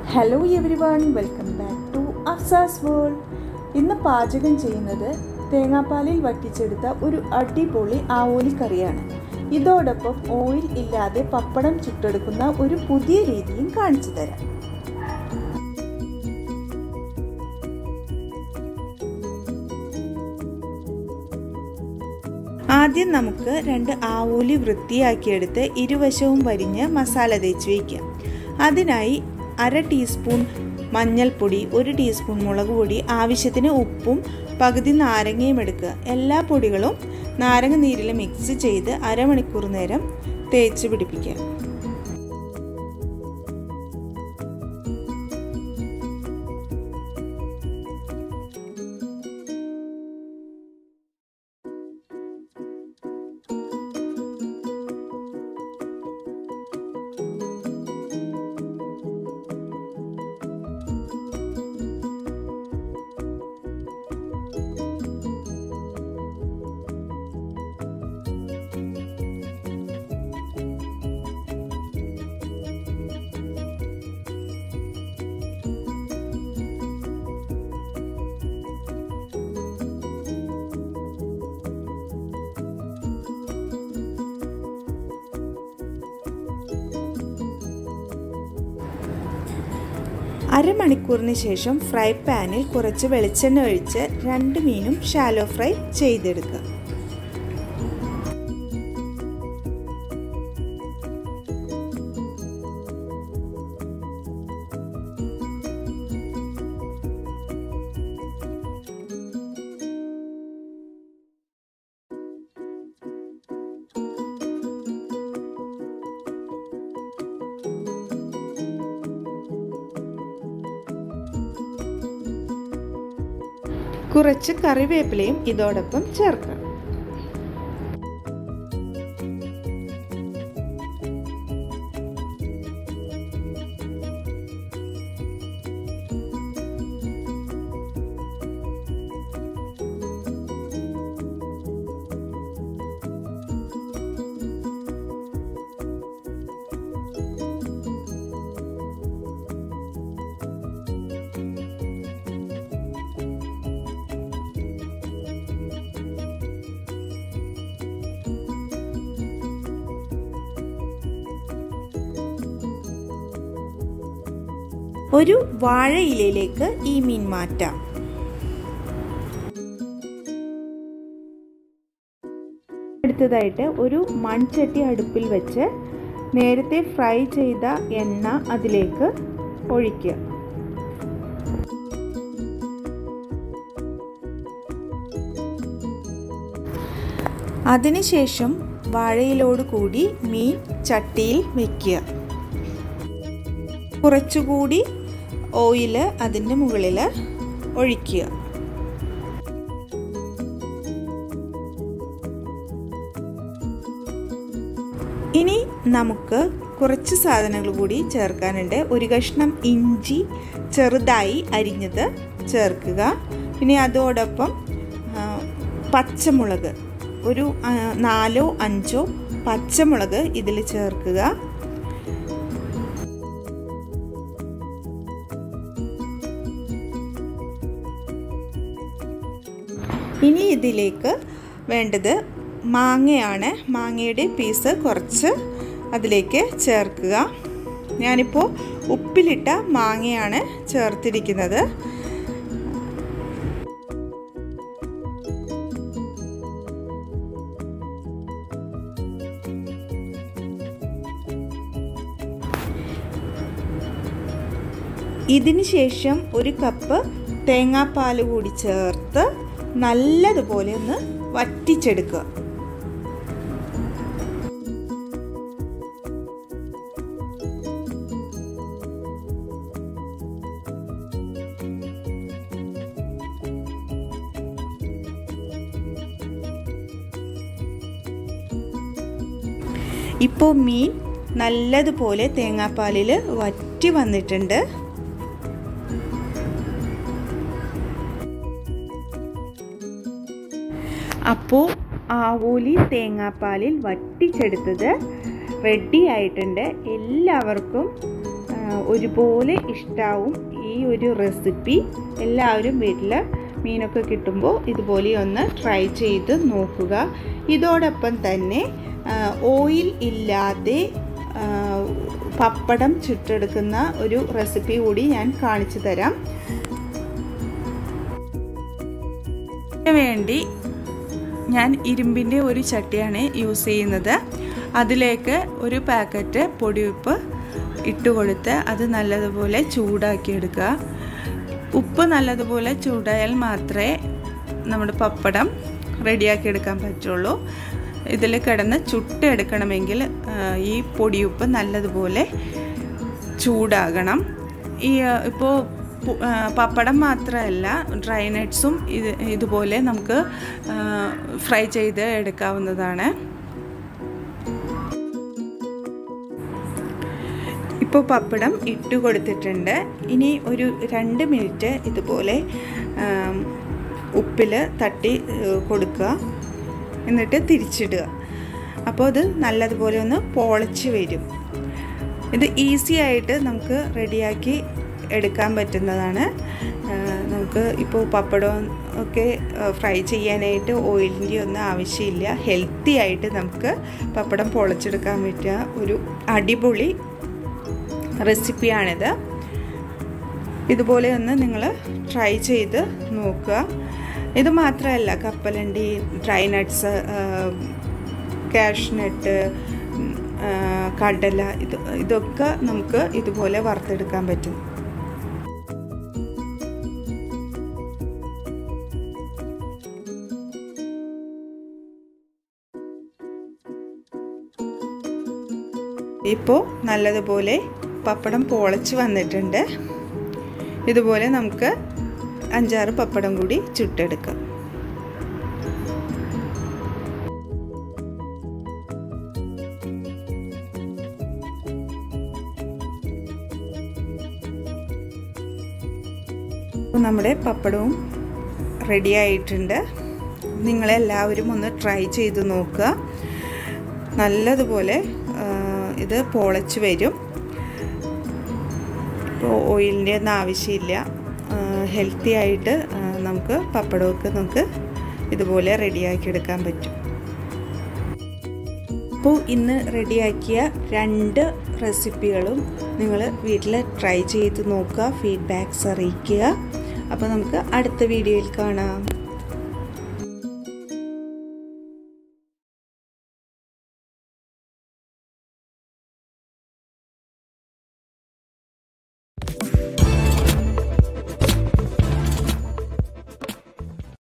hello everyone welcome back to Afsas world ഇന്ന് പാചകം ചെയ്യുന്നത് തേങ്ങാപ്പാലിൽ വറ്റിച്ചെടുത്ത ഒരു അടിപൊളി ആവോലി കറിയാണ് ഇതോടൊപ്പം ഓയിൽ ഇല്ലാതെ പപ്പടം ചുട്ടെടുക്കുന്ന ഒരു പുതിയ രീതിയും കാണിച്ചു തരാം ആദ്യം നമുക്ക് രണ്ട് ആവൂലി വൃത്തിയാക്കിയെടുത്ത് ഇരുവശവും വരിഞ്ഞ് മസാല തേച്ച് വയ്ക്കാം അതിനായി അര ടീസ്പൂൺ മഞ്ഞൾപ്പൊടി ഒരു ടീസ്പൂൺ മുളക് പൊടി ആവശ്യത്തിന് ഉപ്പും പകുതി നാരങ്ങയും എടുക്കുക എല്ലാ പൊടികളും നാരങ്ങ നീരിൽ മിക്സ് ചെയ്ത് അരമണിക്കൂർ നേരം തേച്ച് പിടിപ്പിക്കുക അരമണിക്കൂറിന് ശേഷം ഫ്രൈ പാനിൽ കുറച്ച് വെളിച്ചെണ്ണ ഒഴിച്ച് രണ്ട് മീനും ഷാലോ ഫ്രൈ ചെയ്തെടുക്കുക കുറച്ച് കറിവേപ്പിലയും ഇതോടൊപ്പം ചേർക്കാം ഒരു വാഴയിലയിലേക്ക് ഈ മീൻ മാറ്റാം അടുത്തതായിട്ട് ഒരു മൺചട്ടി അടുപ്പിൽ വെച്ച് നേരത്തെ ഫ്രൈ ചെയ്ത എണ്ണ അതിലേക്ക് ഒഴിക്കുക അതിനുശേഷം വാഴയിലോട് കൂടി മീൻ ചട്ടിയിൽ വയ്ക്കുക കുറച്ചുകൂടി ഓയിൽ അതിൻ്റെ മുകളിൽ ഒഴിക്കുക ഇനി നമുക്ക് കുറച്ച് സാധനങ്ങൾ കൂടി ചേർക്കാനുണ്ട് ഒരു കഷ്ണം ഇഞ്ചി ചെറുതായി അരിഞ്ഞത് ചേർക്കുക പിന്നെ അതോടൊപ്പം പച്ചമുളക് ഒരു നാലോ അഞ്ചോ പച്ചമുളക് ഇതിൽ ചേർക്കുക ഇനി ഇതിലേക്ക് വേണ്ടത് മാങ്ങയാണ് മാങ്ങയുടെ പീസ് കുറച്ച് അതിലേക്ക് ചേർക്കുക ഞാനിപ്പോൾ ഉപ്പിലിട്ട മാങ്ങയാണ് ചേർത്തിരിക്കുന്നത് ഇതിന് ശേഷം ഒരു കപ്പ് തേങ്ങാപ്പാൽ കൂടി ചേർത്ത് നല്ലതുപോലെ ഒന്ന് വറ്റിച്ചെടുക്കുക ഇപ്പോൾ മീൻ നല്ലതുപോലെ തേങ്ങാപ്പാലിൽ വറ്റി വന്നിട്ടുണ്ട് അപ്പോൾ ആവോലി തേങ്ങാപ്പാലിൽ വറ്റിച്ചെടുത്തത് റെഡി ആയിട്ടുണ്ട് എല്ലാവർക്കും ഒരുപോലെ ഇഷ്ടാവും ഈ ഒരു റെസിപ്പി എല്ലാവരും വീട്ടിൽ മീനൊക്കെ കിട്ടുമ്പോൾ ഇതുപോലെ ഒന്ന് ട്രൈ ചെയ്ത് നോക്കുക ഇതോടൊപ്പം തന്നെ ഓയിൽ ഇല്ലാതെ പപ്പടം ചുട്ടെടുക്കുന്ന ഒരു റെസിപ്പി കൂടി ഞാൻ കാണിച്ചു തരാം വേണ്ടി ഞാൻ ഇരുമ്പിൻ്റെ ഒരു ചട്ടിയാണ് യൂസ് ചെയ്യുന്നത് അതിലേക്ക് ഒരു പാക്കറ്റ് പൊടിയുപ്പ് ഇട്ട് കൊടുത്ത് അത് നല്ലതുപോലെ ചൂടാക്കി എടുക്കുക ഉപ്പ് നല്ലതുപോലെ ചൂടായാൽ മാത്രമേ നമ്മുടെ പപ്പടം റെഡിയാക്കി എടുക്കാൻ പറ്റുള്ളൂ ഇതിൽ കിടന്ന് ചുട്ടെടുക്കണമെങ്കിൽ ഈ പൊടിയുപ്പ് നല്ലതുപോലെ ചൂടാകണം ഈ ഇപ്പോൾ പപ്പടം മാത്രമല്ല ഡ്രൈ നട്ട്സും ഇത് ഇതുപോലെ നമുക്ക് ഫ്രൈ ചെയ്ത് എടുക്കാവുന്നതാണ് ഇപ്പോൾ പപ്പടം ഇട്ട് കൊടുത്തിട്ടുണ്ട് ഇനി ഒരു രണ്ട് മിനിറ്റ് ഇതുപോലെ ഉപ്പിൽ തട്ടി കൊടുക്കുക എന്നിട്ട് തിരിച്ചിടുക അപ്പോൾ അത് നല്ലതുപോലെ ഒന്ന് പൊളച്ച് വരും ഇത് ഈസി ആയിട്ട് നമുക്ക് റെഡിയാക്കി എടുക്കാൻ പറ്റുന്നതാണ് നമുക്ക് ഇപ്പോൾ പപ്പടം ഒക്കെ ഫ്രൈ ചെയ്യാനായിട്ട് ഓയിലിൻ്റെ ഒന്നും ആവശ്യമില്ല ഹെൽത്തി ആയിട്ട് നമുക്ക് പപ്പടം പൊളച്ചെടുക്കാൻ പറ്റിയ ഒരു അടിപൊളി റെസിപ്പിയാണിത് ഇതുപോലെ ഒന്ന് നിങ്ങൾ ട്രൈ ചെയ്ത് നോക്കുക ഇത് മാത്രമല്ല കപ്പലണ്ടി ഡ്രൈ നട്ട്സ് കാഷ്നട്ട് കടല ഇത് ഇതൊക്കെ നമുക്ക് ഇതുപോലെ വറുത്തെടുക്കാൻ പറ്റും ഇപ്പോൾ നല്ലതുപോലെ പപ്പടം പൊളച്ച് വന്നിട്ടുണ്ട് ഇതുപോലെ നമുക്ക് അഞ്ചാറ് പപ്പടം കൂടി ചുട്ടെടുക്കാം നമ്മുടെ പപ്പടവും റെഡി ആയിട്ടുണ്ട് നിങ്ങളെല്ലാവരും ഒന്ന് ട്രൈ ചെയ്ത് നോക്കുക നല്ലതുപോലെ ഇത് പൊളച്ച് വരും ഇപ്പോൾ ഓയിലിൻ്റെ ഒന്നും ആവശ്യമില്ല ഹെൽത്തി ആയിട്ട് നമുക്ക് പപ്പടമൊക്കെ നമുക്ക് ഇതുപോലെ റെഡിയാക്കി എടുക്കാൻ പറ്റും അപ്പോൾ ഇന്ന് റെഡിയാക്കിയ രണ്ട് റെസിപ്പികളും നിങ്ങൾ വീട്ടിൽ ട്രൈ ചെയ്ത് നോക്കുക ഫീഡ്ബാക്ക്സ് അറിയിക്കുക അപ്പോൾ നമുക്ക് അടുത്ത വീഡിയോയിൽ കാണാം